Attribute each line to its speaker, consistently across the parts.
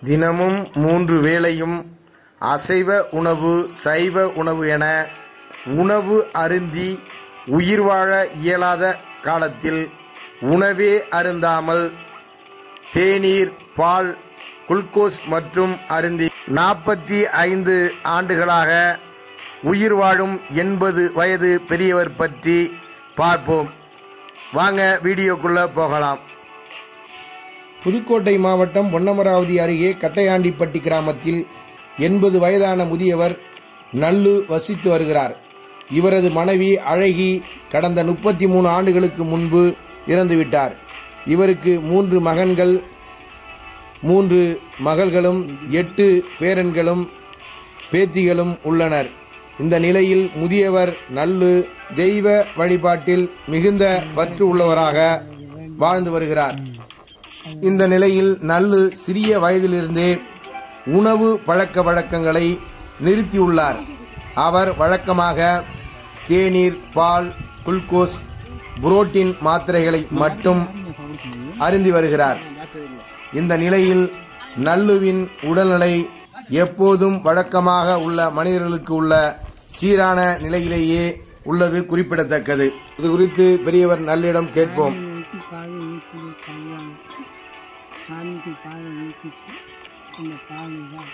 Speaker 1: தினமும் மூன்று வேளையும் அசைவ உணவு சைவ உணவு என உணவு அருந்தி உயிர் வாழ இயலாத காலத்தில் உணவே அருந்தாமல் தேநீர் பால் குளுக்கோஸ் மற்றும் அருந்தி நாற்பத்தி ஐந்து ஆண்டுகளாக உயிர் வாழும் எண்பது வயது பெரியவர் பற்றி பார்ப்போம் வாங்க வீடியோக்குள்ள போகலாம் புதுக்கோட்டை மாவட்டம் பொன்னமராவதி அருகே கட்டையாண்டிப்பட்டி கிராமத்தில் எண்பது வயதான முதியவர் நல்லு வசித்து வருகிறார் இவரது மனைவி அழகி கடந்த முப்பத்தி மூணு ஆண்டுகளுக்கு முன்பு இறந்துவிட்டார் இவருக்கு மூன்று மகன்கள் மூன்று மகள்களும் எட்டு பேரன்களும் பேத்திகளும் உள்ளனர் இந்த நிலையில் முதியவர் நல்லு தெய்வ வழிபாட்டில் மிகுந்த பற்று உள்ளவராக வாழ்ந்து வருகிறார் இந்த நிலையில் நல்லு சிறிய வயதிலிருந்தே உணவு பழக்க வழக்கங்களை நிறுத்தியுள்ளார் அவர் வழக்கமாக தேநீர் பால் குளுக்கோஸ் புரோட்டீன் மாத்திரைகளை மட்டும் அருந்தி வருகிறார் இந்த நிலையில் நல்லுவின் உடல்நிலை எப்போதும் வழக்கமாக உள்ள மனிதர்களுக்கு உள்ள சீரான நிலையிலேயே உள்ளது குறிப்பிடத்தக்கது இது குறித்து பெரியவர் நல்லிடம் கேட்போம்
Speaker 2: ஊற்றி பால் ஊற்றி தருவாங்க சாமிக்கு பால் ஊற்றிட்டு அந்த பால் தான்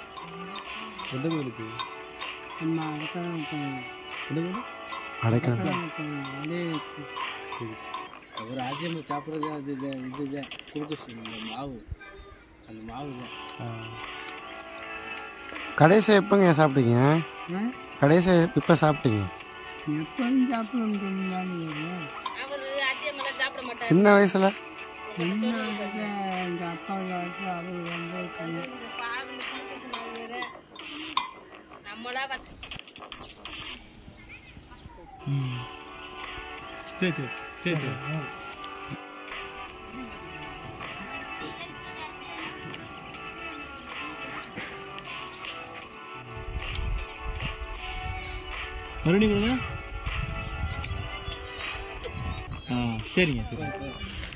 Speaker 3: எந்த கோயிலுக்கு
Speaker 2: நம்ம அடக்கலாம்
Speaker 3: எந்த கோயில்
Speaker 2: அடக்கலாம் அதே
Speaker 4: அவர் ஆச்சியம்மா சாப்பிட்றது அது இது- இதுதான் குளுக்கோஸ் இந்த மாவு அந்த மாவு தான்
Speaker 3: கடைசியாக எப்போங்க சாப்பிட்டீங்க
Speaker 2: ஆ?
Speaker 3: கடைசியாக இப்போ சாப்பிட்டீங்க
Speaker 2: எப்போதும் சாப்பிடணும் இருந்தாலும்
Speaker 5: அவரு அதிகமெல்லாம் சாப்பிட மாட்டாரு
Speaker 3: சின்ன வயசுல
Speaker 2: எங்கள் அப்பாவில் வந்து அவர் வந்து பண்ணி
Speaker 5: இந்த பால் இந்த குளுக்கோஸ் மாவு வேற நம்மளா வச்சு
Speaker 6: சரி சரி சரி சரி மறுபடியும் கொடுங்க ஆ சரிங்க சரி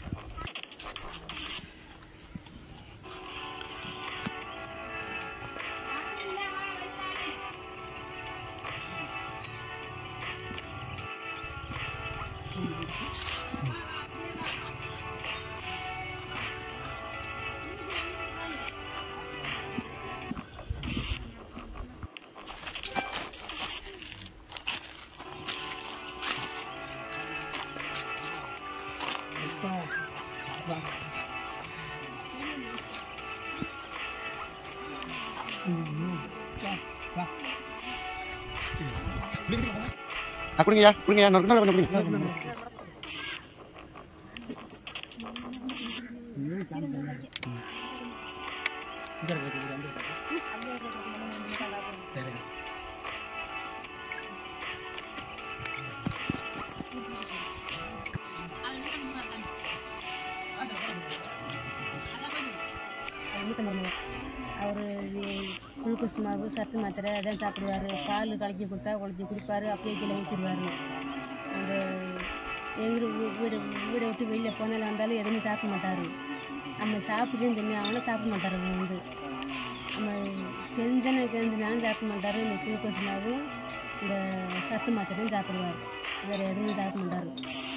Speaker 3: ஆ கொடுங்கய்யா கொடுங்கய்யா நான் கொஞ்சம் கொடுங்க
Speaker 5: மூத்த மருமகன் அவர் குளுக்கோஸ் மாவு சத்து மாத்திரை அதான் சாப்பிடுவார் பால் கலக்கி கொடுத்தா குழச்சி குடிப்பார் அப்படியே கீழே ஊற்றிடுவார் அந்த எங்கள் வீடு வீடை விட்டு வெளியில் போனாலும் வந்தாலும் எதுவுமே சாப்பிட மாட்டார் நம்ம சாப்பிடுன்னு சொல்லி அவனும் சாப்பிட மாட்டார் அவன் வந்து நம்ம கெஞ்சன கெஞ்சினாலும் சாப்பிட மாட்டார் இந்த குளுக்கோஸ் மாவும் இந்த சத்து மாத்திரையும் சாப்பிடுவார் வேறு எதுவும் சாப்பிட மாட்டார்